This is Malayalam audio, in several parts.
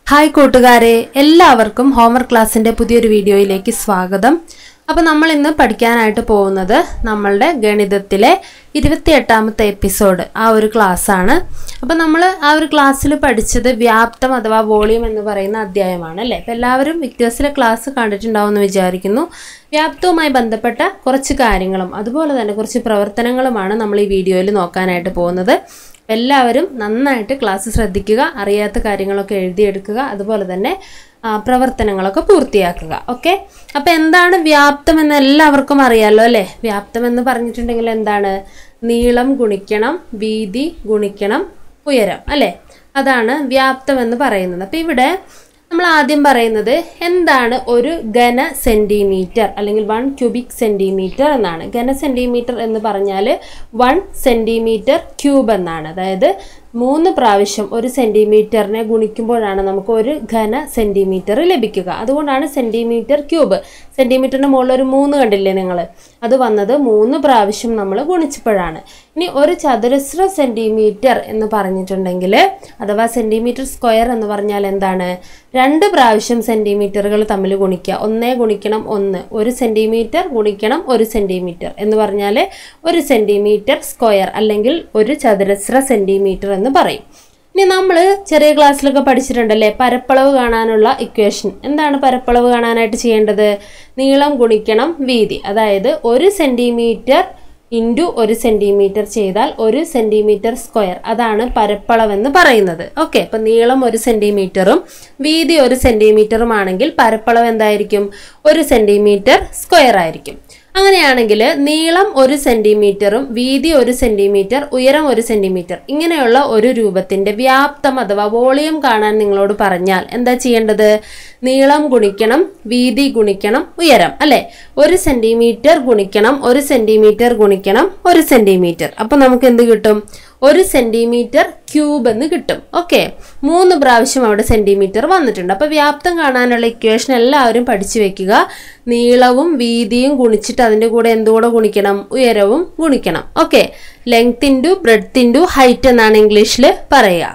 ഹായ് കൂട്ടുകാരെ എല്ലാവർക്കും ഹോംവർക്ക് ക്ലാസ്സിന്റെ പുതിയൊരു വീഡിയോയിലേക്ക് സ്വാഗതം അപ്പോൾ നമ്മൾ ഇന്ന് പഠിക്കാനായിട്ട് പോകുന്നത് നമ്മളുടെ ഗണിതത്തിലെ ഇരുപത്തിയെട്ടാമത്തെ എപ്പിസോഡ് ആ ഒരു ക്ലാസ് ആണ് അപ്പോൾ നമ്മൾ ആ ഒരു ക്ലാസ്സിൽ പഠിച്ചത് വ്യാപ്തം അഥവാ വോളിയം എന്ന് പറയുന്ന അധ്യായമാണ് അല്ലേ അപ്പോൾ എല്ലാവരും വിക്ടേഴ്സിലെ ക്ലാസ് കണ്ടിട്ടുണ്ടാവും എന്ന് വിചാരിക്കുന്നു വ്യാപ്തവുമായി ബന്ധപ്പെട്ട കുറച്ച് കാര്യങ്ങളും അതുപോലെ തന്നെ കുറച്ച് പ്രവർത്തനങ്ങളുമാണ് നമ്മൾ ഈ വീഡിയോയിൽ നോക്കാനായിട്ട് പോകുന്നത് എല്ലാവരും നന്നായിട്ട് ക്ലാസ് ശ്രദ്ധിക്കുക അറിയാത്ത കാര്യങ്ങളൊക്കെ എഴുതിയെടുക്കുക അതുപോലെ തന്നെ ആ, പ്രവർത്തനങ്ങളൊക്കെ പൂർത്തിയാക്കുക ഓക്കെ അപ്പം എന്താണ് വ്യാപ്തം എന്ന് എല്ലാവർക്കും അറിയാമല്ലോ അല്ലേ വ്യാപ്തം എന്ന് പറഞ്ഞിട്ടുണ്ടെങ്കിൽ എന്താണ് നീളം ഗുണിക്കണം വീതി ഗുണിക്കണം ഉയരം അല്ലേ അതാണ് വ്യാപ്തം എന്ന് പറയുന്നത് അപ്പം ഇവിടെ നമ്മൾ ആദ്യം പറയുന്നത് എന്താണ് ഒരു ഘന സെൻറ്റിമീറ്റർ അല്ലെങ്കിൽ വൺ ക്യൂബിക് സെൻറ്റിമീറ്റർ എന്നാണ് ഘന സെൻറ്റിമീറ്റർ എന്ന് പറഞ്ഞാൽ വൺ സെൻറ്റിമീറ്റർ ക്യൂബ് എന്നാണ് അതായത് മൂന്ന് പ്രാവശ്യം ഒരു സെൻറ്റിമീറ്ററിനെ ഗുണിക്കുമ്പോഴാണ് നമുക്ക് ഒരു ഘന സെൻറ്റിമീറ്റർ ലഭിക്കുക അതുകൊണ്ടാണ് സെൻറ്റിമീറ്റർ ക്യൂബ് സെൻറ്റിമീറ്ററിന് മുകളിൽ ഒരു മൂന്ന് കണ്ടില്ലേ നിങ്ങൾ അത് വന്നത് മൂന്ന് പ്രാവശ്യം നമ്മൾ ഗുണിച്ചപ്പോഴാണ് ഇനി ഒരു ചതുരശ്ര സെൻറ്റിമീറ്റർ എന്ന് പറഞ്ഞിട്ടുണ്ടെങ്കിൽ അഥവാ സെൻറ്റിമീറ്റർ സ്ക്വയർ എന്ന് പറഞ്ഞാൽ എന്താണ് രണ്ട് പ്രാവശ്യം സെൻറ്റിമീറ്ററുകൾ തമ്മിൽ ഗുണിക്കുക ഒന്നേ ഗുണിക്കണം ഒന്ന് ഒരു സെൻറ്റിമീറ്റർ ഗുണിക്കണം ഒരു സെൻറ്റിമീറ്റർ എന്ന് പറഞ്ഞാൽ ഒരു സെൻറ്റിമീറ്റർ സ്ക്വയർ അല്ലെങ്കിൽ ഒരു ചതുരശ്ര സെൻറ്റിമീറ്റർ എന്ന് പറയും ഇനി നമ്മൾ ചെറിയ ക്ലാസ്സിലൊക്കെ പഠിച്ചിട്ടുണ്ടല്ലേ പരപ്പളവ് കാണാനുള്ള ഇക്വേഷൻ എന്താണ് പരപ്പളവ് കാണാനായിട്ട് ചെയ്യേണ്ടത് നീളം ഗുണിക്കണം വീതി അതായത് ഒരു സെൻറ്റിമീറ്റർ ഇൻറ്റു ഒരു സെൻറ്റിമീറ്റർ ചെയ്താൽ ഒരു സെൻറ്റിമീറ്റർ സ്ക്വയർ അതാണ് പരപ്പളവെന്ന് പറയുന്നത് ഓക്കെ അപ്പം നീളം ഒരു സെൻറ്റിമീറ്ററും വീതി ഒരു സെൻറ്റിമീറ്ററും ആണെങ്കിൽ പരപ്പളവ് എന്തായിരിക്കും ഒരു സെൻറ്റിമീറ്റർ സ്ക്വയർ ആയിരിക്കും അങ്ങനെയാണെങ്കിൽ നീളം ഒരു സെൻറ്റിമീറ്ററും വീതി ഒരു സെൻറ്റിമീറ്റർ ഉയരം ഒരു സെൻറ്റിമീറ്റർ ഇങ്ങനെയുള്ള ഒരു രൂപത്തിൻ്റെ വ്യാപ്തം അഥവാ വോളിയം കാണാൻ നിങ്ങളോട് പറഞ്ഞാൽ എന്താ ചെയ്യേണ്ടത് നീളം ഗുണിക്കണം വീതി ഗുണിക്കണം ഉയരം അല്ലേ ഒരു സെൻറ്റിമീറ്റർ ഗുണിക്കണം ഒരു സെൻറ്റിമീറ്റർ ഗുണിക്കണം ഒരു സെൻറ്റിമീറ്റർ അപ്പം നമുക്ക് എന്ത് കിട്ടും ഒരു സെൻറ്റിമീറ്റർ ക്യൂബ് എന്ന് കിട്ടും ഓക്കെ മൂന്ന് പ്രാവശ്യം അവിടെ സെൻറ്റിമീറ്റർ വന്നിട്ടുണ്ട് അപ്പോൾ വ്യാപ്തം കാണാനുള്ള ഇക്വേഷൻ എല്ലാവരും പഠിച്ചു വെക്കുക നീളവും വീതിയും ഗുണിച്ചിട്ട് അതിൻ്റെ കൂടെ എന്തുകൂടെ ഗുണിക്കണം ഉയരവും ഗുണിക്കണം okay length into breadth into height എന്നാണ് ഇംഗ്ലീഷിൽ പറയുക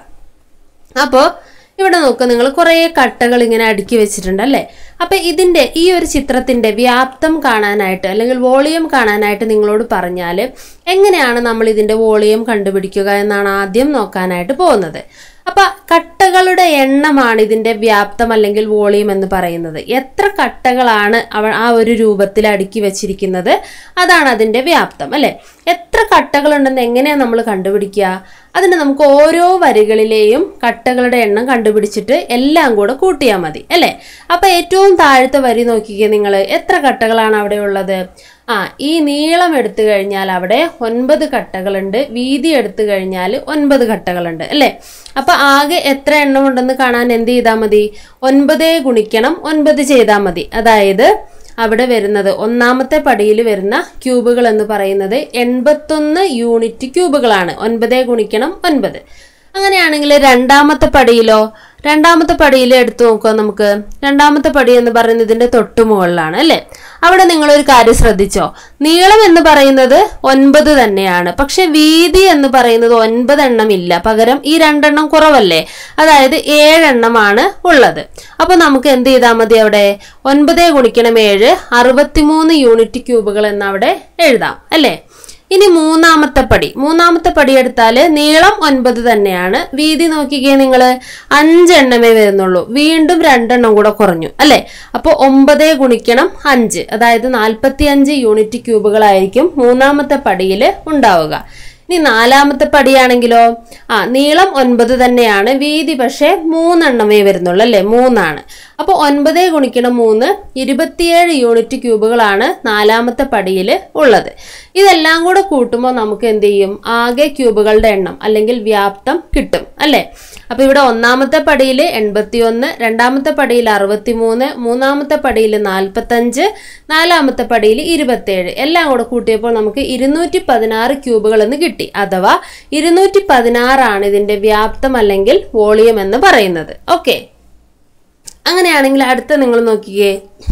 അപ്പോൾ ഇവിടെ നോക്കുക നിങ്ങൾ കുറേ കട്ടകൾ ഇങ്ങനെ അടുക്കി വെച്ചിട്ടുണ്ട് അല്ലേ അപ്പം ഇതിൻ്റെ ഈ ഒരു ചിത്രത്തിൻ്റെ വ്യാപ്തം കാണാനായിട്ട് അല്ലെങ്കിൽ വോളിയം കാണാനായിട്ട് നിങ്ങളോട് പറഞ്ഞാൽ എങ്ങനെയാണ് നമ്മൾ ഇതിൻ്റെ വോളിയം കണ്ടുപിടിക്കുക എന്നാണ് ആദ്യം നോക്കാനായിട്ട് പോകുന്നത് അപ്പം കട്ടകളുടെ എണ്ണമാണ് ഇതിൻ്റെ വ്യാപ്തം അല്ലെങ്കിൽ വോളിയം എന്ന് പറയുന്നത് എത്ര കട്ടകളാണ് അവ ആ ഒരു രൂപത്തിൽ അടുക്കി വെച്ചിരിക്കുന്നത് അതാണ് അതിൻ്റെ വ്യാപ്തം അല്ലേ എത്ര കട്ടകളുണ്ടെന്ന് എങ്ങനെയാണ് നമ്മൾ കണ്ടുപിടിക്കുക അതിന് നമുക്ക് ഓരോ വരികളിലെയും കട്ടകളുടെ എണ്ണം കണ്ടുപിടിച്ചിട്ട് എല്ലാം കൂടെ കൂട്ടിയാൽ മതി അല്ലേ അപ്പം ഏറ്റവും താഴത്തെ വരി നോക്കിക്കേ നിങ്ങൾ എത്ര കട്ടകളാണ് അവിടെ ഉള്ളത് ആ ഈ നീളം എടുത്തു കഴിഞ്ഞാൽ അവിടെ ഒൻപത് കട്ടകളുണ്ട് വീതി എടുത്തു കഴിഞ്ഞാൽ ഒൻപത് കട്ടകളുണ്ട് അല്ലേ അപ്പം ആകെ എത്ര എണ്ണം ഉണ്ടെന്ന് കാണാൻ എന്ത് ചെയ്താൽ മതി ഒൻപതേ ഗുണിക്കണം ഒൻപത് ചെയ്താൽ മതി അതായത് അവിടെ വരുന്നത് ഒന്നാമത്തെ പടിയിൽ വരുന്ന ക്യൂബുകൾ എന്ന് പറയുന്നത് എൺപത്തൊന്ന് യൂണിറ്റ് ക്യൂബുകളാണ് ഒൻപതേ ഗുണിക്കണം ഒൻപത് അങ്ങനെയാണെങ്കിൽ രണ്ടാമത്തെ പടിയിലോ രണ്ടാമത്തെ പടിയിൽ എടുത്തു നോക്കുക നമുക്ക് രണ്ടാമത്തെ പടി എന്ന് പറയുന്നത് ഇതിന്റെ തൊട്ടു മുകളിലാണ് അല്ലേ അവിടെ നിങ്ങളൊരു കാര്യം ശ്രദ്ധിച്ചോ നീളം എന്ന് പറയുന്നത് ഒൻപത് തന്നെയാണ് പക്ഷെ വീതി എന്ന് പറയുന്നത് ഒൻപത് എണ്ണം ഇല്ല പകരം ഈ രണ്ടെണ്ണം കുറവല്ലേ അതായത് ഏഴെണ്ണമാണ് ഉള്ളത് അപ്പൊ നമുക്ക് എന്ത് ചെയ്താൽ മതി അവിടെ ഒൻപതേ ഗുണിക്കണം ഏഴ് അറുപത്തിമൂന്ന് യൂണിറ്റ് ക്യൂബുകൾ എന്ന് അവിടെ എഴുതാം അല്ലേ ഇനി മൂന്നാമത്തെ പടി മൂന്നാമത്തെ പടി എടുത്താൽ നീളം ഒൻപത് തന്നെയാണ് വീതി നോക്കിക്കേ നിങ്ങൾ അഞ്ചെണ്ണമേ വരുന്നുള്ളൂ വീണ്ടും രണ്ടെണ്ണം കൂടെ കുറഞ്ഞു അല്ലേ അപ്പോൾ ഒമ്പതേ ഗുണിക്കണം അഞ്ച് അതായത് നാൽപ്പത്തി അഞ്ച് യൂണിറ്റ് ക്യൂബുകളായിരിക്കും മൂന്നാമത്തെ പടിയിൽ ഉണ്ടാവുക ഇനി നാലാമത്തെ പടിയാണെങ്കിലോ ആ നീളം ഒൻപത് തന്നെയാണ് വീതി പക്ഷേ മൂന്നെണ്ണമേ വരുന്നുള്ളൂ അല്ലേ മൂന്നാണ് അപ്പോൾ ഒൻപതേ ഗുണിക്കണം മൂന്ന് ഇരുപത്തിയേഴ് യൂണിറ്റ് ക്യൂബുകളാണ് നാലാമത്തെ പടിയിൽ ഉള്ളത് ഇതെല്ലാം കൂടെ കൂട്ടുമ്പോൾ നമുക്ക് എന്ത് ചെയ്യും ആകെ ക്യൂബുകളുടെ എണ്ണം അല്ലെങ്കിൽ വ്യാപ്തം കിട്ടും അല്ലേ അപ്പോൾ ഇവിടെ ഒന്നാമത്തെ പടിയിൽ എൺപത്തിയൊന്ന് രണ്ടാമത്തെ പടിയിൽ അറുപത്തിമൂന്ന് മൂന്നാമത്തെ പടിയിൽ നാൽപ്പത്തഞ്ച് നാലാമത്തെ പടിയിൽ ഇരുപത്തേഴ് എല്ലാം കൂടെ കൂട്ടിയപ്പോൾ നമുക്ക് ഇരുന്നൂറ്റി പതിനാറ് ക്യൂബുകൾ എന്ന് കിട്ടി അഥവാ ഇരുന്നൂറ്റി പതിനാറാണ് ഇതിന്റെ വ്യാപ്തം അല്ലെങ്കിൽ വോളിയം എന്ന് പറയുന്നത് ഓക്കെ അങ്ങനെയാണെങ്കിൽ അടുത്ത നിങ്ങൾ നോക്കിക്കേ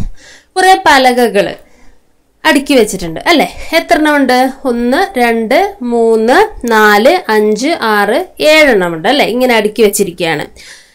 കുറേ പലകകൾ അടുക്കി വെച്ചിട്ടുണ്ട് അല്ലേ എത്ര എണ്ണം ഉണ്ട് ഒന്ന് രണ്ട് മൂന്ന് നാല് അഞ്ച് ആറ് ഏഴെണ്ണം ഉണ്ട് അല്ലേ ഇങ്ങനെ അടുക്കി വെച്ചിരിക്കുകയാണ്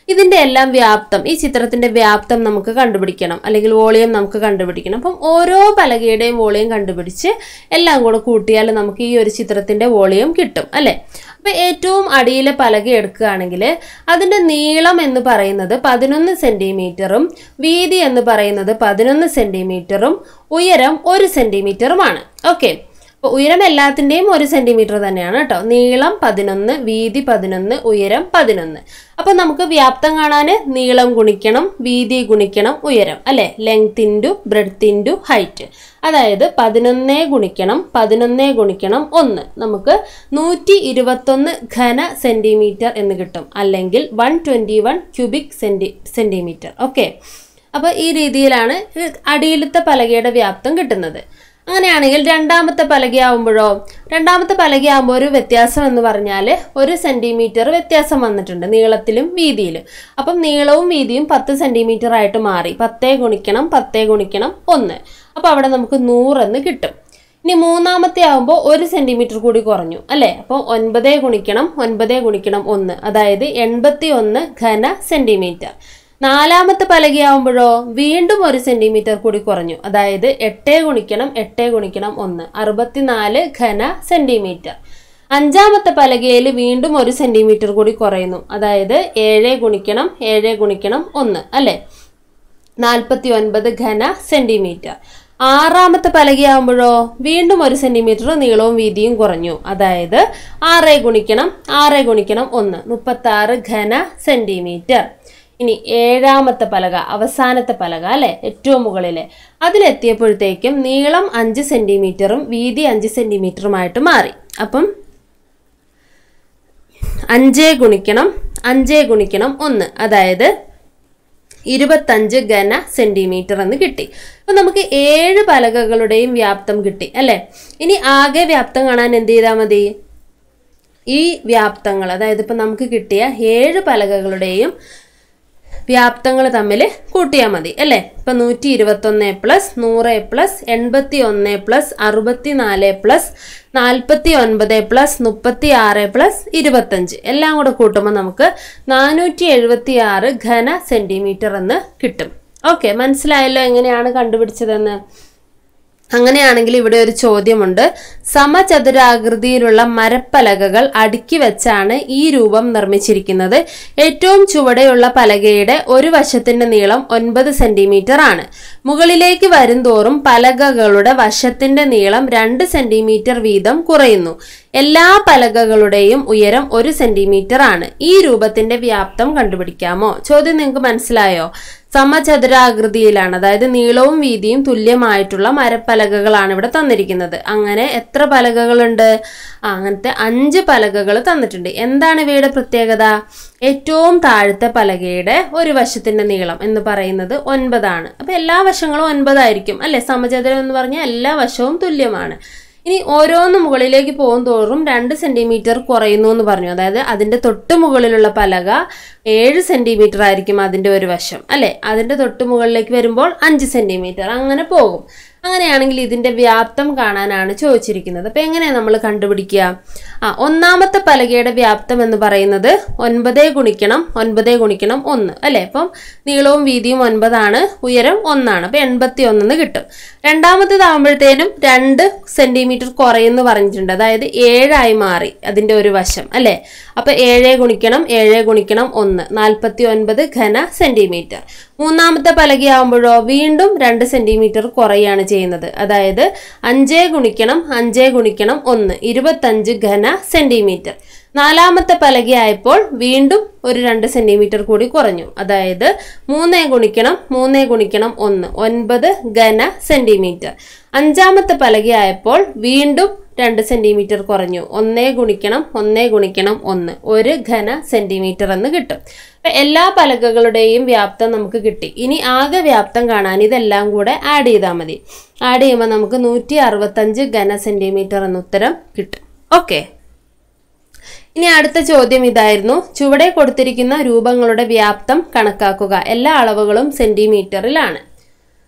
ഇതിന്റെ എല്ലാം വ്യാപ്തം ഈ ചിത്രത്തിന്റെ വ്യാപ്തം നമുക്ക് കണ്ടുപിടിക്കണം അല്ലെങ്കിൽ വോളിയം നമുക്ക് കണ്ടുപിടിക്കണം അപ്പം ഓരോ പലകയുടെയും വോളിയം കണ്ടുപിടിച്ച് എല്ലാം കൂടെ കൂട്ടിയാൽ നമുക്ക് ഈ ഒരു ചിത്രത്തിന്റെ വോളിയം കിട്ടും അല്ലേ അപ്പൊ ഏറ്റവും അടിയിലെ പലക എടുക്കുകയാണെങ്കിൽ അതിന്റെ നീളം എന്ന് പറയുന്നത് പതിനൊന്ന് സെന്റിമീറ്ററും വീതി എന്ന് പറയുന്നത് പതിനൊന്ന് സെന്റിമീറ്ററും ഉയരം ഒരു സെന്റിമീറ്ററുമാണ് ഓക്കെ അപ്പോൾ ഉയരം എല്ലാത്തിൻ്റെയും ഒരു സെന്റിമീറ്റർ തന്നെയാണ് കേട്ടോ നീളം പതിനൊന്ന് വീതി പതിനൊന്ന് ഉയരം പതിനൊന്ന് അപ്പോൾ നമുക്ക് വ്യാപ്തം കാണാൻ നീളം ഗുണിക്കണം വീതി ഗുണിക്കണം ഉയരം അല്ലെ length into breadth into height അതായത് പതിനൊന്നേ ഗുണിക്കണം പതിനൊന്നേ ഗുണിക്കണം ഒന്ന് നമുക്ക് നൂറ്റി ഇരുപത്തൊന്ന് ഘന സെന്റിമീറ്റർ എന്ന് കിട്ടും അല്ലെങ്കിൽ one twenty one cubic centi centimetre okay അപ്പോൾ ഈ രീതിയിലാണ് അടിയിലത്തെ പലകയുടെ വ്യാപ്തം കിട്ടുന്നത് അങ്ങനെയാണെങ്കിൽ രണ്ടാമത്തെ പലകയാവുമ്പോഴോ രണ്ടാമത്തെ പലകയാവുമ്പോൾ ഒരു വ്യത്യാസം എന്ന് പറഞ്ഞാൽ ഒരു സെന്റിമീറ്റർ വ്യത്യാസം വന്നിട്ടുണ്ട് നീളത്തിലും വീതിയിലും അപ്പം നീളവും വീതിയും പത്ത് സെന്റിമീറ്റർ ആയിട്ട് മാറി പത്തേ ഗുണിക്കണം പത്തേ ഗുണിക്കണം ഒന്ന് അപ്പോൾ അവിടെ നമുക്ക് നൂറെന്ന് കിട്ടും ഇനി മൂന്നാമത്തെ ആവുമ്പോൾ ഒരു സെന്റിമീറ്റർ കൂടി കുറഞ്ഞു അല്ലേ അപ്പോൾ ഒൻപതേ ഗുണിക്കണം ഒൻപതേ ഗുണിക്കണം ഒന്ന് അതായത് എൺപത്തി ഒന്ന് ഘന സെന്റിമീറ്റർ നാലാമത്തെ പലകയാവുമ്പോഴോ വീണ്ടും ഒരു സെന്റിമീറ്റർ കൂടി കുറഞ്ഞു അതായത് എട്ടേ ഗുണിക്കണം എട്ടേ ഗുണിക്കണം ഒന്ന് അറുപത്തിനാല് ഘന സെന്റിമീറ്റർ അഞ്ചാമത്തെ പലകയിൽ വീണ്ടും ഒരു സെന്റിമീറ്റർ കൂടി കുറയുന്നു അതായത് ഏഴ് ഗുണിക്കണം ഏഴ് ഗുണിക്കണം ഒന്ന് അല്ലേ നാൽപ്പത്തി ഒൻപത് ഘന സെന്റിമീറ്റർ ആറാമത്തെ പലകയാകുമ്പോഴോ വീണ്ടും ഒരു സെന്റിമീറ്റർ നീളവും വീതിയും കുറഞ്ഞു അതായത് ആറ് ഗുണിക്കണം ആറ് ഗുണിക്കണം ഒന്ന് മുപ്പത്തി ആറ് ഘന സെന്റിമീറ്റർ ഇനി ഏഴാമത്തെ പലക അവസാനത്തെ പലക അല്ലെ ഏറ്റവും മുകളിലെ അതിലെത്തിയപ്പോഴത്തേക്കും നീളം അഞ്ച് സെന്റിമീറ്ററും വീതി അഞ്ച് സെന്റിമീറ്ററുമായിട്ട് മാറി അപ്പം അഞ്ചേ ഗുണിക്കണം അഞ്ചേ ഗുണിക്കണം ഒന്ന് അതായത് ഇരുപത്തഞ്ച് ഘന സെന്റിമീറ്റർ എന്ന് കിട്ടി അപ്പൊ നമുക്ക് ഏഴ് പലകകളുടെയും വ്യാപ്തം കിട്ടി അല്ലെ ഇനി ആകെ വ്യാപ്തം കാണാൻ എന്ത് ചെയ്താൽ മതി ഈ വ്യാപ്തങ്ങൾ അതായത് ഇപ്പൊ നമുക്ക് കിട്ടിയ ഏഴ് പലകകളുടെയും വ്യാപ്തങ്ങൾ തമ്മിൽ കൂട്ടിയാൽ മതി അല്ലേ ഇപ്പൊ നൂറ്റി ഇരുപത്തൊന്ന് പ്ലസ് നൂറ് പ്ലസ് എൺപത്തി ഒന്ന് പ്ലസ് അറുപത്തി നാല് പ്ലസ് നാൽപ്പത്തി ഒൻപത് പ്ലസ് മുപ്പത്തി ആറ് പ്ലസ് ഇരുപത്തഞ്ച് എല്ലാം കൂടെ കൂട്ടുമ്പോൾ നമുക്ക് നാനൂറ്റി എഴുപത്തി ആറ് ഘന സെന്റിമീറ്റർ എന്ന് കിട്ടും ഓക്കെ മനസ്സിലായല്ലോ എങ്ങനെയാണ് കണ്ടുപിടിച്ചതെന്ന് അങ്ങനെയാണെങ്കിൽ ഇവിടെ ഒരു ചോദ്യമുണ്ട് സമചതുരാകൃതിയിലുള്ള മരപ്പലകകൾ അടുക്കി വെച്ചാണ് ഈ രൂപം നിർമ്മിച്ചിരിക്കുന്നത് ഏറ്റവും ചുവടെയുള്ള പലകയുടെ ഒരു വശത്തിന്റെ നീളം ഒൻപത് സെന്റിമീറ്റർ ആണ് മുകളിലേക്ക് വരുംതോറും പലകകളുടെ വശത്തിന്റെ നീളം രണ്ട് സെന്റിമീറ്റർ വീതം കുറയുന്നു എല്ലാ പലകകളുടെയും ഉയരം ഒരു സെന്റിമീറ്റർ ആണ് ഈ രൂപത്തിന്റെ വ്യാപ്തം കണ്ടുപിടിക്കാമോ ചോദ്യം നിങ്ങൾക്ക് മനസ്സിലായോ സമചതുരാകൃതിയിലാണ് അതായത് നീളവും വീതിയും തുല്യമായിട്ടുള്ള മരപ്പലകകളാണ് ഇവിടെ തന്നിരിക്കുന്നത് അങ്ങനെ എത്ര പലകകളുണ്ട് ആ, അങ്ങനത്തെ അഞ്ച് പലകകൾ തന്നിട്ടുണ്ട് എന്താണ് ഇവയുടെ പ്രത്യേകത ഏറ്റവും താഴത്തെ പലകയുടെ ഒരു വശത്തിന്റെ നീളം എന്ന് പറയുന്നത് ഒൻപതാണ് അപ്പൊ എല്ലാ വശങ്ങളും ഒൻപതായിരിക്കും അല്ലെ സമചതുരം എന്ന് പറഞ്ഞാൽ എല്ലാ വശവും തുല്യമാണ് ഇനി ഓരോന്ന് മുകളിലേക്ക് പോകും തോറും രണ്ട് സെന്റിമീറ്റർ കുറയുന്നു എന്ന് പറഞ്ഞു അതായത് അതിന്റെ തൊട്ട് മുകളിലുള്ള പലക ഏഴ് സെന്റിമീറ്റർ ആയിരിക്കും അതിന്റെ ഒരു വശം അല്ലെ അതിന്റെ തൊട്ട് മുകളിലേക്ക് വരുമ്പോൾ അഞ്ച് സെന്റിമീറ്റർ അങ്ങനെ പോകും അങ്ങനെയാണെങ്കിൽ ഇതിന്റെ വ്യാപ്തം കാണാനാണ് ചോദിച്ചിരിക്കുന്നത് അപ്പൊ എങ്ങനെയാണ് നമ്മൾ കണ്ടുപിടിക്കുക ആ ഒന്നാമത്തെ പലകയുടെ വ്യാപ്തം എന്ന് പറയുന്നത് ഒൻപതേ ഗുണിക്കണം ഒൻപതേ ഗുണിക്കണം ഒന്ന് അല്ലെ അപ്പം നീളവും വീതിയും ഒൻപതാണ് ഉയരം ഒന്നാണ് അപ്പൊ എൺപത്തി ഒന്നെന്ന് കിട്ടും രണ്ടാമത്തേതാകുമ്പോഴത്തേനും രണ്ട് സെന്റിമീറ്റർ കുറയെന്ന് പറഞ്ഞിട്ടുണ്ട് അതായത് ഏഴായി മാറി അതിന്റെ ഒരു വശം അല്ലെ അപ്പൊ ഏഴ് ഗുണിക്കണം ഏഴ് ഗുണിക്കണം ഒന്ന് നാൽപ്പത്തി ഒൻപത് ഘന സെന്റിമീറ്റർ മൂന്നാമത്തെ പലകയാകുമ്പോഴോ വീണ്ടും രണ്ട് സെന്റിമീറ്റർ കുറയാണ് ചെയ്യുന്നത് അതായത് അഞ്ചേ ഗുണിക്കണം അഞ്ചേ ഗുണിക്കണം ഒന്ന് ഇരുപത്തഞ്ച് ഘന സെന്റിമീറ്റർ നാലാമത്തെ പലകയായപ്പോൾ വീണ്ടും ഒരു രണ്ട് സെന്റിമീറ്റർ കൂടി കുറഞ്ഞു അതായത് മൂന്നേ ഗുണിക്കണം മൂന്നേ ഗുണിക്കണം ഒന്ന് ഒൻപത് ഘന സെന്റിമീറ്റർ അഞ്ചാമത്തെ പലകയായപ്പോൾ വീണ്ടും രണ്ട് സെന്റിമീറ്റർ കുറഞ്ഞു ഒന്നേ ഗുണിക്കണം ഒന്നേ ഗുണിക്കണം ഒന്ന് ഒരു ഘന സെന്റിമീറ്റർ എന്ന് കിട്ടും അപ്പൊ എല്ലാ പലകകളുടെയും വ്യാപ്തം നമുക്ക് കിട്ടി ഇനി ആകെ വ്യാപ്തം കാണാൻ ഇതെല്ലാം കൂടെ ആഡ് ചെയ്താൽ മതി ആഡ് ചെയ്യുമ്പോൾ നമുക്ക് നൂറ്റി അറുപത്തഞ്ച് ഘന സെന്റിമീറ്റർ എന്ന ഉത്തരം കിട്ടും ഓക്കെ ഇനി അടുത്ത ചോദ്യം ഇതായിരുന്നു ചുവടെ കൊടുത്തിരിക്കുന്ന രൂപങ്ങളുടെ വ്യാപ്തം കണക്കാക്കുക എല്ലാ അളവുകളും സെന്റിമീറ്ററിലാണ്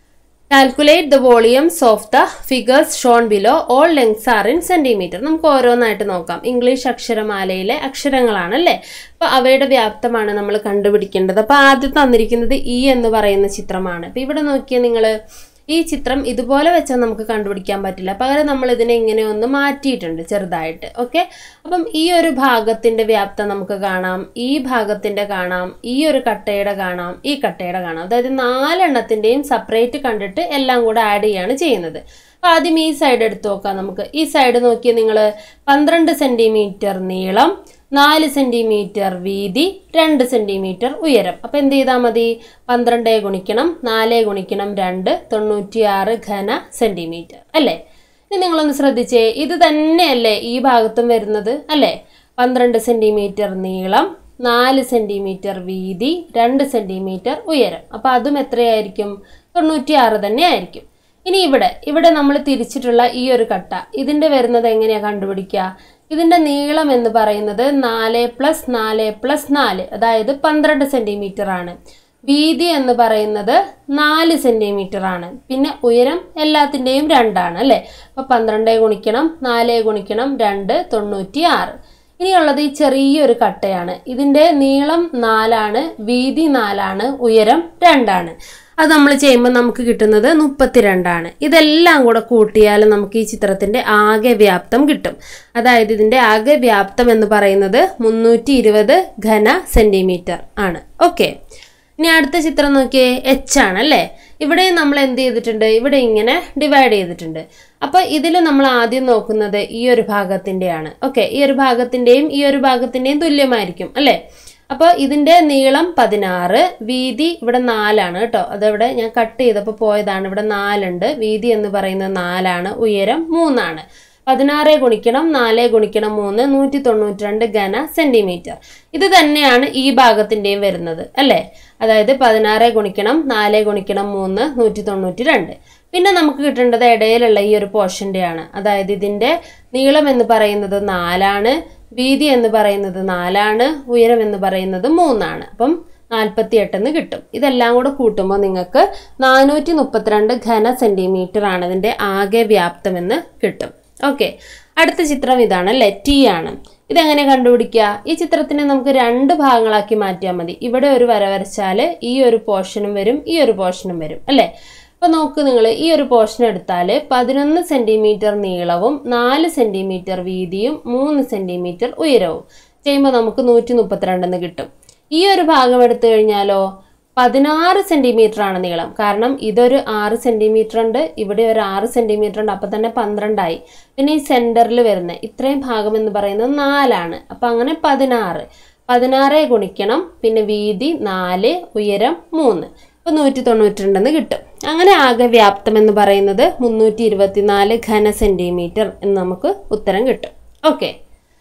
calculate the volumes of the figures shown below all lengths are in centimetre നമുക്ക് ഓരോന്നായിട്ട് നോക്കാം ഇംഗ്ലീഷ് അക്ഷരമാലയിലെ അക്ഷരങ്ങളാണ് അല്ലേ അപ്പൊ അവയുടെ വ്യാപ്തമാണ് നമ്മൾ കണ്ടുപിടിക്കേണ്ടത് അപ്പൊ ആദ്യം തന്നിരിക്കുന്നത് ഇ എന്ന് പറയുന്ന ചിത്രമാണ് അപ്പൊ ഇവിടെ നോക്കിയാൽ നിങ്ങൾ ഈ ചിത്രം ഇതുപോലെ വെച്ചാൽ നമുക്ക് കണ്ടുപിടിക്കാൻ പറ്റില്ല പകരം നമ്മൾ ഇതിനെ ഇങ്ങനെ ഒന്ന് മാറ്റിയിട്ടുണ്ട് ചെറുതായിട്ട് ഓക്കെ അപ്പം ഈ ഒരു ഭാഗത്തിന്റെ വ്യാപ്തം നമുക്ക് കാണാം ഈ ഭാഗത്തിന്റെ കാണാം ഈ ഒരു കട്ടയുടെ കാണാം ഈ കട്ടയുടെ കാണാം അതായത് നാലെണ്ണത്തിന്റെയും സെപ്പറേറ്റ് കണ്ടിട്ട് എല്ലാം കൂടെ ആഡ് ചെയ്യാണ് ചെയ്യുന്നത് അപ്പൊ ആദ്യം ഈ സൈഡ് എടുത്ത് നോക്കാം നമുക്ക് ഈ സൈഡ് നോക്കിയാൽ നിങ്ങൾ പന്ത്രണ്ട് സെന്റിമീറ്റർ നീളം നാല് സെന്റിമീറ്റർ വീതി രണ്ട് സെന്റിമീറ്റർ ഉയരം അപ്പൊ എന്ത് ചെയ്താൽ മതി പന്ത്രണ്ട് ഗുണിക്കണം നാല് ഗുണിക്കണം രണ്ട് തൊണ്ണൂറ്റിയാറ് ഘന സെന്റിമീറ്റർ അല്ലേ ഇനി നിങ്ങളൊന്ന് ശ്രദ്ധിച്ചേ ഇത് തന്നെയല്ലേ ഈ ഭാഗത്തും വരുന്നത് അല്ലേ പന്ത്രണ്ട് സെന്റിമീറ്റർ നീളം നാല് സെന്റിമീറ്റർ വീതി രണ്ട് സെന്റിമീറ്റർ ഉയരം അപ്പൊ അതും എത്രയായിരിക്കും തൊണ്ണൂറ്റിയാറ് തന്നെ ആയിരിക്കും ഇനി ഇവിടെ ഇവിടെ നമ്മൾ തിരിച്ചിട്ടുള്ള ഈ ഒരു കട്ട ഇതിന്റെ വരുന്നത് എങ്ങനെയാ കണ്ടുപിടിക്കുക ഇതിന്റെ നീളം എന്ന് പറയുന്നത് നാല് പ്ലസ് നാല് പ്ലസ് നാല് അതായത് പന്ത്രണ്ട് സെന്റിമീറ്റർ ആണ് വീതി എന്ന് പറയുന്നത് നാല് സെന്റിമീറ്റർ ആണ് പിന്നെ ഉയരം എല്ലാത്തിൻ്റെയും രണ്ടാണ് അല്ലേ അപ്പൊ പന്ത്രണ്ട് ഗുണിക്കണം നാല് ഗുണിക്കണം രണ്ട് തൊണ്ണൂറ്റി ആറ് ഇനിയുള്ളത് ഈ ചെറിയൊരു കട്ടയാണ് ഇതിന്റെ നീളം നാലാണ് വീതി നാലാണ് ഉയരം രണ്ടാണ് അത് നമ്മൾ ചെയ്യുമ്പോൾ നമുക്ക് കിട്ടുന്നത് മുപ്പത്തിരണ്ടാണ് ഇതെല്ലാം കൂടെ കൂട്ടിയാൽ നമുക്ക് ഈ ചിത്രത്തിന്റെ ആകെ വ്യാപ്തം കിട്ടും അതായത് ഇതിന്റെ ആകെ വ്യാപ്തം എന്ന് പറയുന്നത് മുന്നൂറ്റി ഇരുപത് ഘന സെന്റിമീറ്റർ ആണ് ഓക്കെ ഇനി അടുത്ത ചിത്രം നോക്കിയേ എച്ച് ആണ് അല്ലേ ഇവിടെ നമ്മൾ എന്ത് ചെയ്തിട്ടുണ്ട് ഇവിടെ ഇങ്ങനെ ഡിവൈഡ് ചെയ്തിട്ടുണ്ട് അപ്പൊ ഇതിൽ നമ്മൾ ആദ്യം നോക്കുന്നത് ഈ ഒരു ഭാഗത്തിന്റെയാണ് ഓക്കെ ഈ ഒരു ഭാഗത്തിന്റെയും ഈ ഒരു ഭാഗത്തിന്റെയും തുല്യമായിരിക്കും അല്ലേ അപ്പോൾ ഇതിന്റെ നീളം പതിനാറ് വീതി ഇവിടെ നാലാണ് കേട്ടോ അതവിടെ ഞാൻ കട്ട് ചെയ്തപ്പോൾ പോയതാണ് ഇവിടെ നാലുണ്ട് വീതി എന്ന് പറയുന്നത് നാലാണ് ഉയരം മൂന്നാണ് പതിനാറ് ഗുണിക്കണം നാല് ഗുണിക്കണം മൂന്ന് നൂറ്റി തൊണ്ണൂറ്റി രണ്ട് ഘന സെന്റിമീറ്റർ ഇത് തന്നെയാണ് ഈ ഭാഗത്തിന്റെയും വരുന്നത് അല്ലേ അതായത് പതിനാറ് ഗുണിക്കണം നാല് ഗുണിക്കണം മൂന്ന് നൂറ്റി തൊണ്ണൂറ്റി രണ്ട് പിന്നെ നമുക്ക് കിട്ടേണ്ടത് ഇടയിലുള്ള ഈ ഒരു പോർഷൻ്റെയാണ് അതായത് ഇതിന്റെ നീളം എന്ന് പറയുന്നത് നാലാണ് വീതി എന്ന് പറയുന്നത് നാലാണ് ഉയരം എന്ന് പറയുന്നത് മൂന്നാണ് അപ്പം നാൽപ്പത്തി എട്ടെന്ന് കിട്ടും ഇതെല്ലാം കൂടെ കൂട്ടുമ്പോൾ നിങ്ങൾക്ക് നാനൂറ്റി മുപ്പത്തിരണ്ട് ഘന സെന്റിമീറ്റർ ആണ് ഇതിന്റെ ആകെ വ്യാപ്തമെന്ന് കിട്ടും ഓക്കെ അടുത്ത ചിത്രം ഇതാണ് അല്ലേ ടി ആണ് ഇതെങ്ങനെ കണ്ടുപിടിക്കുക ഈ ചിത്രത്തിനെ നമുക്ക് രണ്ട് ഭാഗങ്ങളാക്കി മാറ്റിയാൽ മതി ഇവിടെ ഒരു വര വരച്ചാൽ ഈ ഒരു പോർഷനും വരും ഈ ഒരു പോർഷനും വരും അല്ലേ അപ്പൊ നോക്ക് നിങ്ങൾ ഈ ഒരു പോർഷൻ എടുത്താൽ പതിനൊന്ന് സെന്റിമീറ്റർ നീളവും നാല് സെന്റിമീറ്റർ വീതിയും മൂന്ന് സെന്റിമീറ്റർ ഉയരവും ചെയ്യുമ്പോൾ നമുക്ക് നൂറ്റി മുപ്പത്തിരണ്ടെന്ന് കിട്ടും ഈ ഒരു ഭാഗം എടുത്തു കഴിഞ്ഞാലോ പതിനാറ് സെന്റിമീറ്റർ ആണ് നീളം കാരണം ഇതൊരു ആറ് സെന്റിമീറ്റർ ഉണ്ട് ഇവിടെ ഒരു ആറ് സെന്റിമീറ്റർ ഉണ്ട് അപ്പൊ തന്നെ പന്ത്രണ്ടായി പിന്നെ ഈ സെന്ററിൽ വരുന്ന ഇത്രയും ഭാഗം എന്ന് പറയുന്നത് നാലാണ് അപ്പൊ അങ്ങനെ പതിനാറ് പതിനാറ് ഗുണിക്കണം പിന്നെ വീതി നാല് ഉയരം മൂന്ന് അപ്പൊ നൂറ്റി തൊണ്ണൂറ്റി രണ്ടെന്ന് കിട്ടും അങ്ങനെ ആകെ വ്യാപ്തം എന്ന് പറയുന്നത് മുന്നൂറ്റി ഇരുപത്തിനാല് ഘന സെന്റിമീറ്റർ എന്ന് നമുക്ക് ഉത്തരം കിട്ടും ഓക്കെ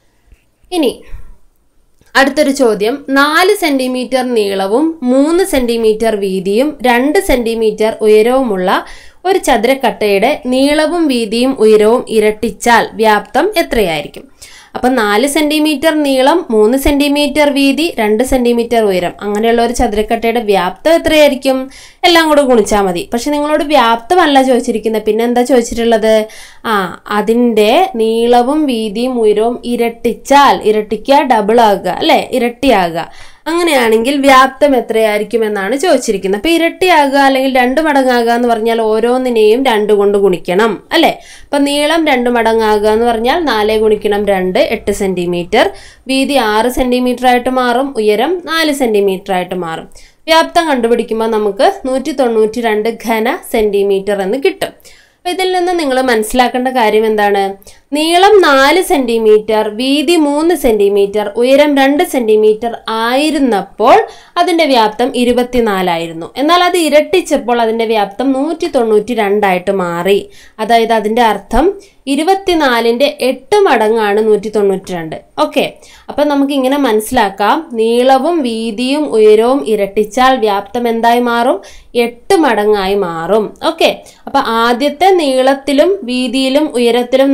ഇനി അടുത്തൊരു ചോദ്യം നാല് സെന്റിമീറ്റർ നീളവും മൂന്ന് സെന്റിമീറ്റർ വീതിയും രണ്ട് സെന്റിമീറ്റർ ഉയരവുമുള്ള ഒരു ചതുരക്കട്ടയുടെ നീളവും വീതിയും ഉയരവും ഇരട്ടിച്ചാൽ വ്യാപ്തം എത്രയായിരിക്കും അപ്പം നാല് സെന്റിമീറ്റർ നീളം മൂന്ന് സെന്റിമീറ്റർ വീതി രണ്ട് സെന്റിമീറ്റർ ഉയരം അങ്ങനെയുള്ള ഒരു ചതുരക്കട്ടയുടെ വ്യാപ്തം എത്രയായിരിക്കും എല്ലാം കൂടെ ഗുണിച്ചാൽ മതി പക്ഷെ നിങ്ങളോട് വ്യാപ്തമല്ല ചോദിച്ചിരിക്കുന്നത് പിന്നെ എന്താ ചോദിച്ചിട്ടുള്ളത് ആ അതിൻ്റെ നീളവും വീതിയും ഉയരവും ഇരട്ടിച്ചാൽ ഇരട്ടിക്കുക ഡബിൾ ആകുക അല്ലെ ഇരട്ടിയാകുക അങ്ങനെയാണെങ്കിൽ വ്യാപ്തം എത്രയായിരിക്കും എന്നാണ് ചോദിച്ചിരിക്കുന്നത് അപ്പൊ ഇരട്ടിയാകുക അല്ലെങ്കിൽ രണ്ട് മടങ്ങാകുക എന്ന് പറഞ്ഞാൽ ഓരോന്നിനെയും രണ്ട് കൊണ്ട് ഗുണിക്കണം അല്ലെ അപ്പൊ നീളം രണ്ട് മടങ്ങാകുക എന്ന് പറഞ്ഞാൽ നാല് ഗുണിക്കണം രണ്ട് എട്ട് സെന്റിമീറ്റർ വീതി ആറ് സെന്റിമീറ്റർ ആയിട്ട് മാറും ഉയരം നാല് സെന്റിമീറ്റർ ആയിട്ട് മാറും വ്യാപ്തം കണ്ടുപിടിക്കുമ്പോൾ നമുക്ക് നൂറ്റി തൊണ്ണൂറ്റി രണ്ട് ഘന സെന്റിമീറ്റർ എന്ന് കിട്ടും അപ്പൊ ഇതിൽ നിന്ന് നിങ്ങൾ മനസ്സിലാക്കേണ്ട കാര്യം എന്താണ് നീളം നാല് സെന്റിമീറ്റർ വീതി മൂന്ന് സെന്റിമീറ്റർ ഉയരം രണ്ട് സെന്റിമീറ്റർ ആയിരുന്നപ്പോൾ അതിന്റെ വ്യാപ്തം ഇരുപത്തിനാലായിരുന്നു എന്നാൽ അത് ഇരട്ടിച്ചപ്പോൾ അതിന്റെ വ്യാപ്തം നൂറ്റി തൊണ്ണൂറ്റി രണ്ടായിട്ട് മാറി അതായത് അതിന്റെ അർത്ഥം ഇരുപത്തിനാലിന്റെ എട്ട് മടങ്ങാണ് നൂറ്റി തൊണ്ണൂറ്റി രണ്ട് ഓക്കെ അപ്പൊ നമുക്ക് ഇങ്ങനെ മനസ്സിലാക്കാം നീളവും വീതിയും ഉയരവും ഇരട്ടിച്ചാൽ വ്യാപ്തം എന്തായി മാറും എട്ട് മടങ്ങായി മാറും ഓക്കെ അപ്പൊ ആദ്യത്തെ നീളത്തിലും വീതിയിലും ഉയരത്തിലും നമ്മൾ വ്യാപ്തം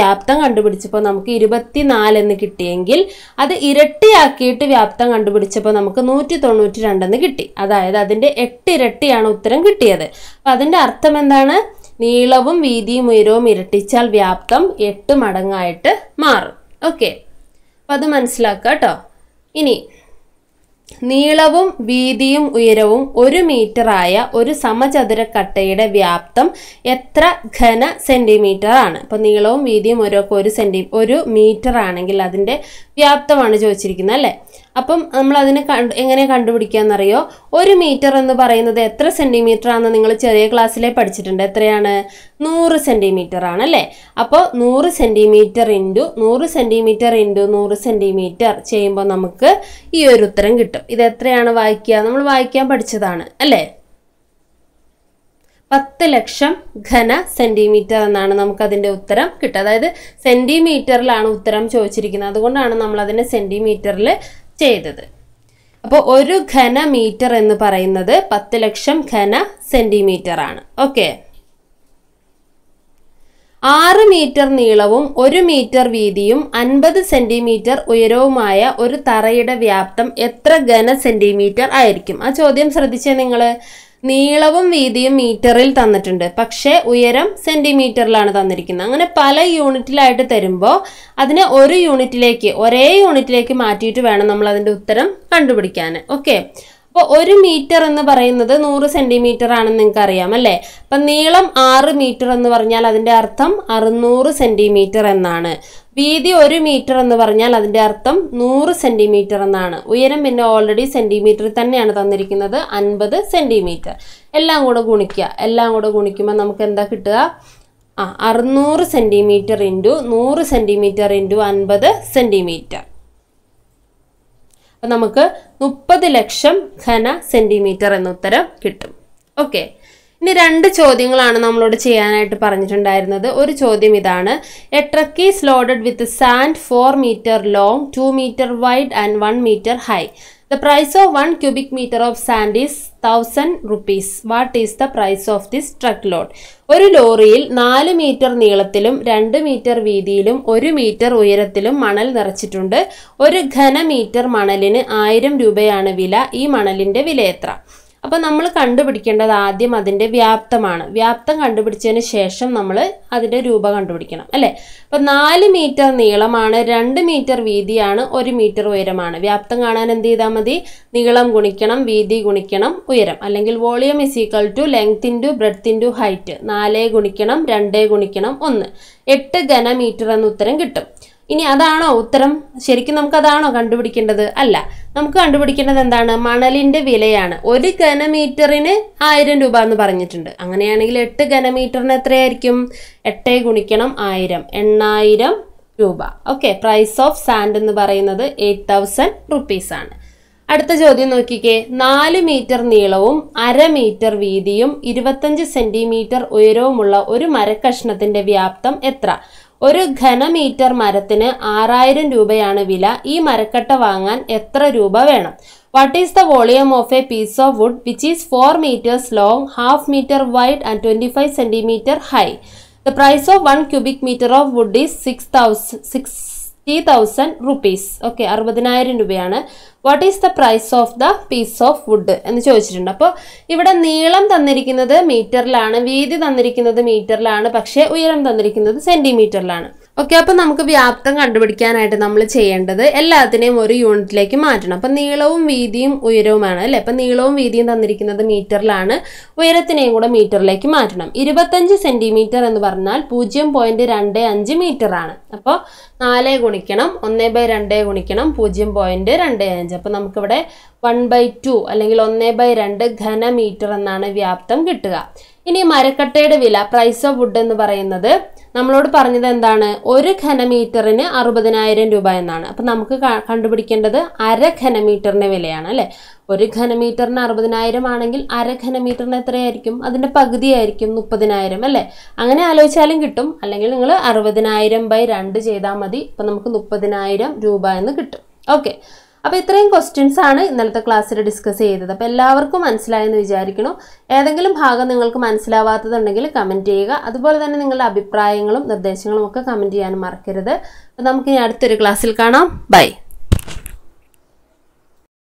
വ്യാപ്തം കണ്ടുപിടിച്ചപ്പോൾ നമുക്ക് ഇരുപത്തിനാല് എന്ന് കിട്ടിയെങ്കിൽ അത് ഇരട്ടിയാക്കിയിട്ട് വ്യാപ്തം കണ്ടുപിടിച്ചപ്പോൾ നമുക്ക് നൂറ്റി തൊണ്ണൂറ്റി രണ്ടെന്ന് കിട്ടി അതായത് അതിൻ്റെ എട്ട് ഇരട്ടിയാണ് ഉത്തരം കിട്ടിയത് അപ്പം അതിൻ്റെ അർത്ഥം എന്താണ് നീളവും വീതിയും ഉയരവും ഇരട്ടിച്ചാൽ വ്യാപ്തം എട്ട് മടങ്ങായിട്ട് മാറും ഓക്കെ അപ്പം അത് മനസ്സിലാക്കുക കേട്ടോ ഇനി നീളവും വീതിയും ഉയരവും ഒരു മീറ്ററായ ഒരു സമചതുര കട്ടയുടെ വ്യാപ്തം എത്ര ഘന സെന്റിമീറ്റർ ആണ് ഇപ്പൊ നീളവും വീതിയും ഉയരവും ഒരു സെന്റി ഒരു മീറ്റർ ആണെങ്കിൽ അതിന്റെ വ്യാപ്തമാണ് ചോദിച്ചിരിക്കുന്നത് അല്ലേ അപ്പം നമ്മൾ അതിനെ കണ്ട് എങ്ങനെ കണ്ടുപിടിക്കാന്നറിയോ ഒരു മീറ്റർ എന്ന് പറയുന്നത് എത്ര സെന്റിമീറ്റർ ആണെന്ന് നിങ്ങൾ ചെറിയ ക്ലാസ്സിലെ പഠിച്ചിട്ടുണ്ട് എത്രയാണ് നൂറ് സെന്റിമീറ്റർ ആണ് അല്ലേ അപ്പോൾ നൂറ് സെന്റിമീറ്റർ ഇൻറ്റു നൂറ് സെന്റിമീറ്റർ ഇൻറ്റു നൂറ് സെന്റിമീറ്റർ ചെയ്യുമ്പോൾ നമുക്ക് ഈ ഒരു ഉത്തരം കിട്ടും ഇത് എത്രയാണ് വായിക്കുക നമ്മൾ വായിക്കാൻ പഠിച്ചതാണ് അല്ലേ പത്ത് ലക്ഷം ഘന സെന്റിമീറ്റർ എന്നാണ് നമുക്ക് അതിന്റെ ഉത്തരം കിട്ടുക അതായത് സെന്റിമീറ്ററിലാണ് ഉത്തരം ചോദിച്ചിരിക്കുന്നത് അതുകൊണ്ടാണ് നമ്മൾ അതിനെ സെന്റിമീറ്ററിൽ ചെയ്തത് അപ്പോൾ ഒരു ഘന മീറ്റർ എന്ന് പറയുന്നത് പത്ത് ലക്ഷം ഘന സെന്റിമീറ്റർ ആണ് ഓക്കെ ആറ് മീറ്റർ നീളവും ഒരു മീറ്റർ വീതിയും അൻപത് സെന്റിമീറ്റർ ഉയരവുമായ ഒരു തറയുടെ വ്യാപ്തം എത്ര ഘന സെന്റിമീറ്റർ ആയിരിക്കും ആ ചോദ്യം ശ്രദ്ധിച്ചേ നിങ്ങൾ നീളവും വീതിയും മീറ്ററിൽ തന്നിട്ടുണ്ട് പക്ഷേ ഉയരം സെന്റിമീറ്ററിലാണ് തന്നിരിക്കുന്നത് അങ്ങനെ പല യൂണിറ്റിലായിട്ട് തരുമ്പോൾ അതിനെ ഒരു യൂണിറ്റിലേക്ക് ഒരേ യൂണിറ്റിലേക്ക് മാറ്റിയിട്ട് വേണം നമ്മൾ അതിന്റെ ഉത്തരം കണ്ടുപിടിക്കാൻ ഓക്കെ അപ്പോൾ ഒരു മീറ്റർ എന്ന് പറയുന്നത് നൂറ് സെന്റിമീറ്റർ ആണെന്ന് നിങ്ങൾക്ക് അറിയാം അല്ലേ അപ്പം നീളം ആറ് മീറ്റർ എന്ന് പറഞ്ഞാൽ അതിന്റെ അർത്ഥം അറുന്നൂറ് സെന്റിമീറ്റർ എന്നാണ് വീതി ഒരു മീറ്റർ എന്ന് പറഞ്ഞാൽ അതിന്റെ അർത്ഥം നൂറ് സെന്റിമീറ്റർ എന്നാണ് ഉയരം പിന്നെ ഓൾറെഡി സെന്റിമീറ്ററിൽ തന്നെയാണ് തന്നിരിക്കുന്നത് അൻപത് സെന്റിമീറ്റർ എല്ലാം കൂടെ ഗുണിക്കുക എല്ലാം കൂടെ ഗുണിക്കുമ്പോൾ നമുക്ക് എന്താ കിട്ടുക ആ അറുന്നൂറ് സെന്റിമീറ്റർ ഇൻറ്റു നൂറ് സെന്റിമീറ്റർ ഇൻറ്റു അൻപത് സെന്റിമീറ്റർ അപ്പം നമുക്ക് മുപ്പത് ലക്ഷം ഘന സെന്റിമീറ്റർ എന്ന ഉത്തരം കിട്ടും ഓക്കെ ഇനി രണ്ട് ചോദ്യങ്ങളാണ് നമ്മളോട് ചെയ്യാനായിട്ട് പറഞ്ഞിട്ടുണ്ടായിരുന്നത് ഒരു ചോദ്യം ഇതാണ് a truck is loaded with sand four metre long two metre wide and one metre high the price of one cubic metre of sand is thousand rupees what is the price of this truck load ഒരു ലോറിയിൽ നാല് മീറ്റർ നീളത്തിലും രണ്ട് മീറ്റർ വീതിയിലും ഒരു മീറ്റർ ഉയരത്തിലും മണൽ നിറച്ചിട്ടുണ്ട് ഒരു ഘനമീറ്റർ മണലിന് ആയിരം രൂപയാണ് വില ഈ മണലിന്റെ വില എത്ര അപ്പൊ നമ്മൾ കണ്ടുപിടിക്കേണ്ടത് ആദ്യം അതിന്റെ വ്യാപ്തമാണ് വ്യാപ്തം കണ്ടുപിടിച്ചതിന് ശേഷം നമ്മൾ അതിന്റെ രൂപ കണ്ടുപിടിക്കണം അല്ലെ അപ്പൊ നാല് മീറ്റർ നീളമാണ് രണ്ട് മീറ്റർ വീതിയാണ് ഒരു മീറ്റർ ഉയരമാണ് വ്യാപ്തം കാണാൻ എന്ത് ചെയ്താൽ മതി നീളം ഗുണിക്കണം വീതി ഗുണിക്കണം ഉയരം അല്ലെങ്കിൽ volume is equal to length into breadth into height നാലേ ഗുണിക്കണം രണ്ടേ ഗുണിക്കണം ഒന്ന് എട്ട് ഘനമീറ്റർ എന്ന ഉത്തരം കിട്ടും ഇനി അതാണോ ഉത്തരം ശരിക്കും നമുക്ക് അതാണോ കണ്ടുപിടിക്കേണ്ടത് അല്ല നമുക്ക് കണ്ടുപിടിക്കേണ്ടത് എന്താണ് മണലിന്റെ വിലയാണ് ഒരു ഘനമീറ്ററിന് ആയിരം രൂപ എന്ന് പറഞ്ഞിട്ടുണ്ട് അങ്ങനെയാണെങ്കിൽ എട്ട് ഘനമീറ്ററിന് എത്രയായിരിക്കും എട്ട് ഗുണിക്കണം ആയിരം എണ്ണായിരം രൂപ ഓക്കെ പ്രൈസ് ഓഫ് സാൻഡ് എന്ന് പറയുന്നത് എയ്റ്റ് തൗസൻഡ് റുപ്പീസ് ആണ് അടുത്ത ചോദ്യം നോക്കിക്കേ നാല് മീറ്റർ നീളവും അര മീറ്റർ വീതിയും ഇരുപത്തഞ്ച് സെന്റിമീറ്റർ ഉയരവുമുള്ള ഒരു മരക്കഷ്ണത്തിന്റെ വ്യാപ്തം എത്ര ഒരു ഘനമീറ്റർ മരത്തിന് ആറായിരം രൂപയാണ് വില ഈ മരക്കട്ട വാങ്ങാൻ എത്ര രൂപ വേണം what is the volume of a piece of wood which is four metres long half metre wide and twenty five centimetre high the price of one cubic metre of wood is six thousand sixty thousand rupees okay അറുപതിനായിരം രൂപയാണ് what is the price of the piece of wood എന്ന് ചോദിച്ചിട്ടുണ്ട് അപ്പോൾ ഇവിടെ നീളം തന്നിരിക്കുന്നത് മീറ്ററിലാണ് വീതി തന്നിരിക്കുന്നത് മീറ്ററിലാണ് പക്ഷേ ഉയരം തന്നിരിക്കുന്നത് സെന്റിമീറ്ററിലാണ് ഓക്കെ അപ്പോൾ നമുക്ക് വ്യാപ്തം കണ്ടുപിടിക്കാനായിട്ട് നമ്മൾ ചെയ്യേണ്ടത് എല്ലാത്തിനെയും ഒരു യൂണിറ്റിലേക്ക് മാറ്റണം അപ്പം നീളവും വീതിയും ഉയരവുമാണ് അല്ലേ അപ്പം നീളവും വീതിയും തന്നിരിക്കുന്നത് മീറ്ററിലാണ് ഉയരത്തിനെയും കൂടെ മീറ്ററിലേക്ക് മാറ്റണം ഇരുപത്തഞ്ച് സെന്റിമീറ്റർ എന്ന് പറഞ്ഞാൽ പൂജ്യം പോയിന്റ് രണ്ട് അഞ്ച് മീറ്റർ ആണ് അപ്പോൾ നാല് ഗുണിക്കണം ഒന്ന് ബൈ രണ്ട് ഗുണിക്കണം പൂജ്യം പോയിന്റ് രണ്ട് അഞ്ച് അപ്പോൾ നമുക്കിവിടെ വൺ ബൈ ടു അല്ലെങ്കിൽ ഒന്ന് ബൈ രണ്ട് ഘനമീറ്റർ എന്നാണ് വ്യാപ്തം കിട്ടുക ഇനി മരക്കട്ടയുടെ വില പ്രൈസ് ഓഫ് വുഡ് എന്ന് പറയുന്നത് നമ്മളോട് പറഞ്ഞത് എന്താണ് ഒരു ഘനമീറ്ററിന് അറുപതിനായിരം രൂപ എന്നാണ് അപ്പം നമുക്ക് ക- കണ്ടുപിടിക്കേണ്ടത് അര ഘനമീറ്ററിന്റെ വിലയാണ് അല്ലെ ഒരു ഘനമീറ്ററിന് അറുപതിനായിരം ആണെങ്കിൽ അര ഘനമീറ്ററിന് എത്രയായിരിക്കും അതിന്റെ പകുതിയായിരിക്കും മുപ്പതിനായിരം അല്ലെ അങ്ങനെ ആലോചിച്ചാലും കിട്ടും അല്ലെങ്കിൽ നിങ്ങൾ അറുപതിനായിരം ബൈ രണ്ട് ചെയ്താൽ മതി അപ്പം നമുക്ക് മുപ്പതിനായിരം രൂപ എന്ന് കിട്ടും ഓക്കെ അപ്പോൾ ഇത്രയും ക്വസ്റ്റ്യൻസ് ആണ് ഇന്നലത്തെ ക്ലാസ്സിൽ ഡിസ്കസ് ചെയ്തത് അപ്പോൾ എല്ലാവർക്കും മനസ്സിലായെന്ന് വിചാരിക്കുന്നു ഏതെങ്കിലും ഭാഗം നിങ്ങൾക്ക് മനസ്സിലാവാത്തതുണ്ടെങ്കിൽ കമൻറ്റ് ചെയ്യുക അതുപോലെ തന്നെ നിങ്ങളുടെ അഭിപ്രായങ്ങളും നിർദ്ദേശങ്ങളും ഒക്കെ കമൻറ്റ് ചെയ്യാനും മറക്കരുത് അപ്പോൾ നമുക്കിനി അടുത്തൊരു ക്ലാസ്സിൽ കാണാം ബൈ